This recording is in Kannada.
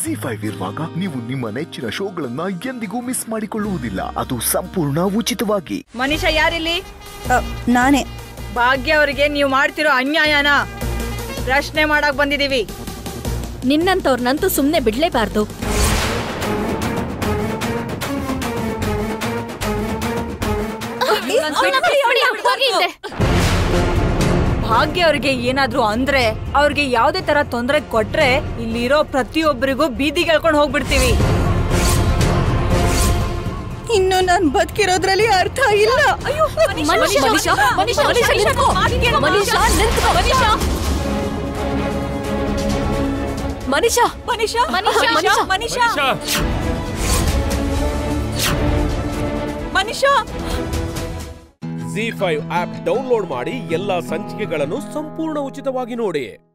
ಜಿ ಫೈವ್ ಇರುವಾಗ ನೀವು ನಿಮ್ಮ ನೆಚ್ಚಿನ ಶೋಗಳನ್ನ ಎಂದಿಗೂ ಮಿಸ್ ಮಾಡಿಕೊಳ್ಳುವುದಿಲ್ಲ ಅದು ಸಂಪೂರ್ಣ ಉಚಿತವಾಗಿ ಮನುಷ್ಯ ಯಾರಿಲ್ಲಿ ಅ, ನಾನೇ ಭಾಗ್ಯ ಅವರಿಗೆ ನೀವು ಮಾಡ್ತಿರೋ ಅನ್ಯಾಯನ ಪ್ರಶ್ನೆ ಮಾಡಕ್ ಬಂದಿದೀವಿ ನಿನ್ನಂತವ್ರನ್ನಂತೂ ಸುಮ್ನೆ ಬಿಡ್ಲೇಬಾರ್ದು ಭಾಗ್ಯ ಅವ್ರಿಗೆ ಏನಾದ್ರೂ ಅಂದ್ರೆ ಅವ್ರಿಗೆ ಯಾವ್ದೇ ತರ ತೊಂದ್ರೆ ಕೊಟ್ರೆ ಇಲ್ಲಿರೋ ಪ್ರತಿಯೊಬ್ಬರಿಗೂ ಬೀದಿಗೆ ಎಳ್ಕೊಂಡು ಹೋಗ್ಬಿಡ್ತೀವಿ ಇನ್ನು ನಾನ್ ಬದುಕಿರೋದ್ರಲ್ಲಿ ಅರ್ಥ ಇಲ್ಲ ಅಯ್ಯೋ ಮನುಷ್ಯ ಮನುಷ್ಯ ಮನುಷ್ಯ ಮನುಷ್ಯ ನಿಂತ್ಕೋ. ಮನುಷ್ಯ ನಿಂತ್ಕೋ, ಮನುಷ್ಯ ಮನುಷ್ಯ ಮನುಷ್ಯ ಮನುಷ್ಯ ಮನುಷ್ಯ ಮನುಷ್ಯ ಜಿ ಫೈವ್ ಆಪ್ ಡೌನ್ಲೋಡ್ ಮಾಡಿ ಎಲ್ಲಾ ಸಂಚಿಕೆಗಳನ್ನು ಸಂಪೂರ್ಣ ಉಚಿತವಾಗಿ ನೋಡಿ